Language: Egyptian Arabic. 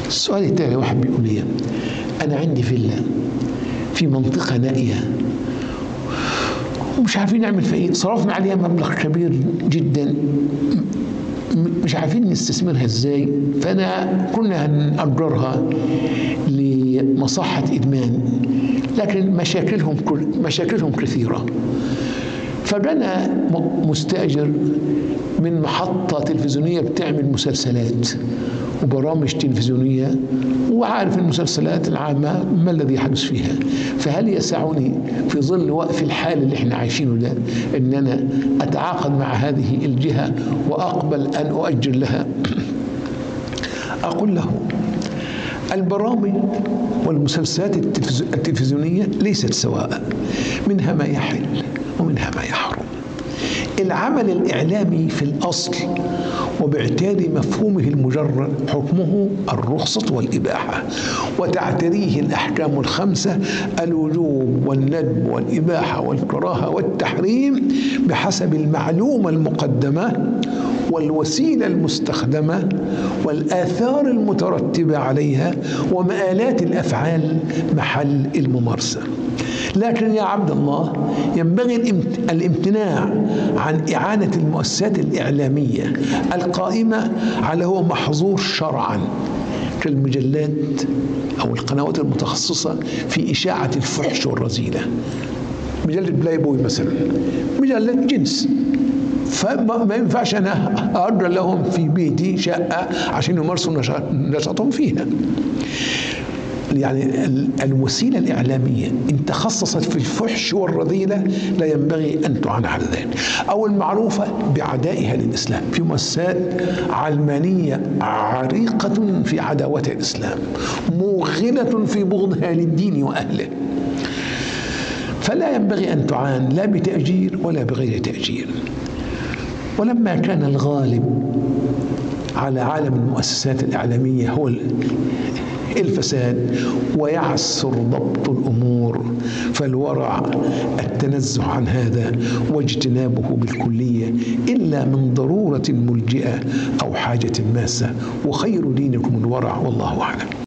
السؤال التالي واحد بيقول لي أنا عندي فيلا في منطقة نائية ومش عارفين نعمل فيها ايه صرفنا عليها مبلغ كبير جدا مش عارفين نستثمرها ازاي فانا كنا هنأجرها لمصحة ادمان لكن مشاكلهم مشاكلهم كثيرة فجانا مستأجر من محطة تلفزيونية بتعمل مسلسلات وبرامج تلفزيونية وعارف المسلسلات العامة ما الذي يحدث فيها فهل يسعني في ظل وقف الحال اللي احنا عايشينه ده ان انا اتعاقد مع هذه الجهة واقبل ان اؤجر لها اقول له البرامج والمسلسلات التلفزيونية ليست سواء منها ما يحل ومنها ما يحرم العمل الإعلامي في الأصل وباعتبار مفهومه المجرد حكمه الرخصة والإباحة وتعتريه الأحكام الخمسة الوجوب والندب والإباحة والكراهة والتحريم بحسب المعلومة المقدمة والوسيلة المستخدمة والآثار المترتبة عليها ومآلات الأفعال محل الممارسة لكن يا عبد الله ينبغي الامتناع عن إعانة المؤسسات الإعلامية القائمة على هو محظور شرعا كالمجلات أو القنوات المتخصصة في إشاعة الفحش والرذيلة مجلة بلاي بوي مثلا مجلة جنس فما ينفعش انا اجر لهم في بيتي شقه عشان يمارسوا نشاطهم فيها يعني الوسيلة الإعلامية إن تخصصت في الفحش والرذيلة لا ينبغي أن تعان على ذلك أو المعروفة بعدائها للإسلام في مؤسسات علمانية عريقة في عداوة الإسلام موغلة في بغضها للدين وأهله فلا ينبغي أن تعان لا بتأجير ولا بغير تأجير ولما كان الغالب على عالم المؤسسات الإعلامية هو الفساد ويعسر ضبط الامور فالورع التنزه عن هذا واجتنابه بالكليه الا من ضروره ملجئه او حاجه ماسه وخير دينكم الورع والله اعلم